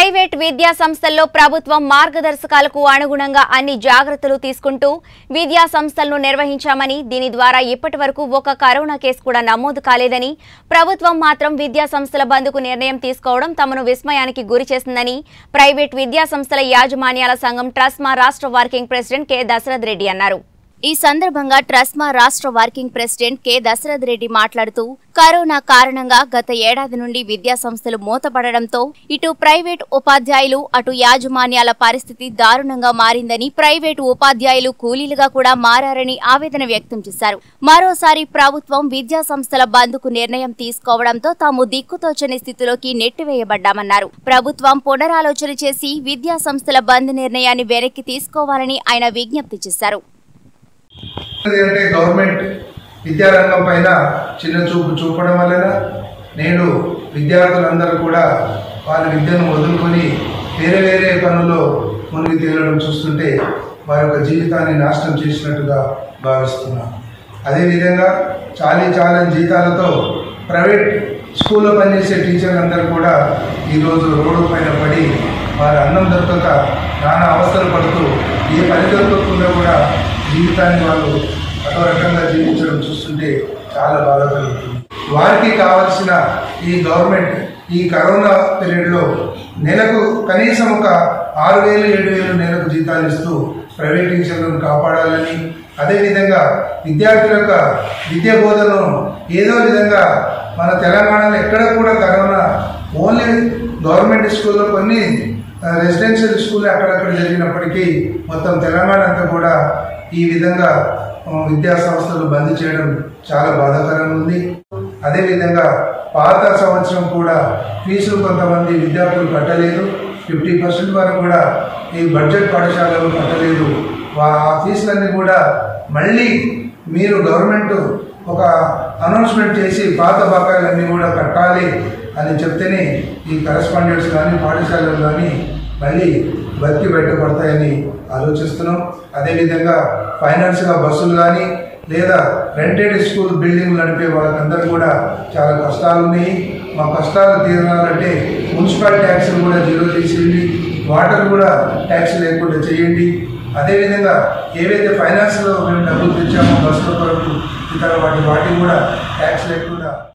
private విద్యా సంస్థల్లో ప్రభుత్వం మార్గదర్శకాలకు అనుగుణంగా అన్ని జాగ్రత్తలు తీసుకుంటూ విద్యా సంస్థలను నిర్వహించామని దీని ద్వారా ఇప్పటి వరకు ఒక కరోనా కేసు కూడా నమోదు కాలేదని ప్రభుత్వం మాత్రం విద్యా సంస్థల బంద్కు నిర్ణయం తీసుకోవడం తమను విస్మయానికి గురి చేసిందని ప్రైవేట్ విద్యా సంస్థల యాజమాన్యాల సంఘం ట్రస్మా రాష్ట్ర working president K Dasharath Reddy అన్నారు ఈ సందర్భంగా ట్రస్మా రాష్ట్ర working president K Dasharath Reddy మాట్లాడుతూ కరోనా కారణంగా గత ఏడాది నుండి విద్యా సంస్థలు మూతపడడంతో ఇటు ప్రైవేట్ ఉపాధ్యాయులు అటు యాజమాన్యాల పరిస్థితి దారుణంగా మారిందని ప్రైవేటు ఉపాధ్యాయులు కూలీలుగా కూడా మారారని ఆవేదన వ్యక్తం చేశారు మరోసారి ప్రభుత్వం విద్యా సంస్థల బంద్కు నిర్ణయం తీసుకోవడంతో తాము దిక్కుతోచని స్థితిలోకి నెట్టివేయబడ్డామన్నారు ప్రభుత్వం పునరాలోచన చేసి విద్యా సంస్థల బంద్ నిర్ణయాన్ని వెనక్కి తీసుకోవాలని ఆయన విజ్ఞప్తి చేశారు అంటే గవర్నమెంట్ విద్యారంగం పైన చిన్న చూపు చూపడం వలన నేడు విద్యార్థులందరూ కూడా వాళ్ళ విద్యను వదులుకొని వేరే వేరే పనుల్లో మునిగి తేలడం చూస్తుంటే వారి యొక్క జీవితాన్ని నాశనం చేసినట్టుగా భావిస్తున్నాం అదేవిధంగా చాలీ చాలని జీతాలతో ప్రైవేట్ స్కూల్లో పనిచేసే టీచర్లందరూ కూడా ఈరోజు రోడ్డు పైన పడి వారి అన్నం దొరకక నానా అవస్థలు పడుతూ ఏ పని దొరకకుండా కూడా జీవితాన్ని వాళ్ళు అదో రకంగా జీవించడం చూస్తుంటే చాలా బాధ కలుగుతుంది వారికి కావలసిన ఈ గవర్నమెంట్ ఈ కరోనా పీరియడ్లో నెలకు కనీసం ఒక ఆరు వేలు ఏడు వేలు నెలకు జీతాలు ఇస్తూ ప్రైవేట్ టీచర్లను కాపాడాలని అదేవిధంగా విద్యార్థుల యొక్క విద్య బోధనను ఏదో విధంగా మన తెలంగాణలో ఎక్కడ కూడా కరోనా ఓన్లీ గవర్నమెంట్ స్కూల్లో కొన్ని రెసిడెన్షియల్ స్కూల్ అక్కడక్కడ జరిగినప్పటికీ మొత్తం తెలంగాణ అంతా కూడా ఈ విధంగా ఆ, విద్యా సంస్థలు బంద్ చేయడం చాలా బాధాకరంగా ఉంది అదేవిధంగా పాత సంవత్సరం కూడా ఫీజులు కొంతమంది విద్యార్థులు కట్టలేదు ఫిఫ్టీ పర్సెంట్ వరకు కూడా ఈ బడ్జెట్ పాఠశాలలు కట్టలేదు వా- ఆ ఫీజులన్నీ కూడా మళ్ళీ మీరు గవర్నమెంట్ ఒక అనౌన్స్మెంట్ చేసి పాత బకాయిలన్నీ కూడా కట్టాలి అని చెప్తేనే ఈ కరెస్పాండెంట్స్ కానీ పాఠశాలలు కానీ మళ్ళీ బతికి పెట్టబడతాయని ఆలోచిస్తున్నాం అదేవిధంగా ఫైనాన్స్గా బస్సులు కానీ లేదా రెంటెడ్ స్కూల్ బిల్డింగ్ నడిపే వాళ్ళకందరూ కూడా చాలా కష్టాలు ఉన్నాయి మా కష్టాలు తీరాలంటే మున్సిపల్ ట్యాక్స్లు కూడా జీరో చేసేయండి వాటర్ కూడా ట్యాక్స్ లేకుండా చేయండి అదేవిధంగా ఏవైతే ఫైనాన్స్లో మేము డబ్బులు తెచ్చామో బస్సుల కొరకు ఇతర వాటి వాటికి కూడా ట్యాక్స్ లేకుండా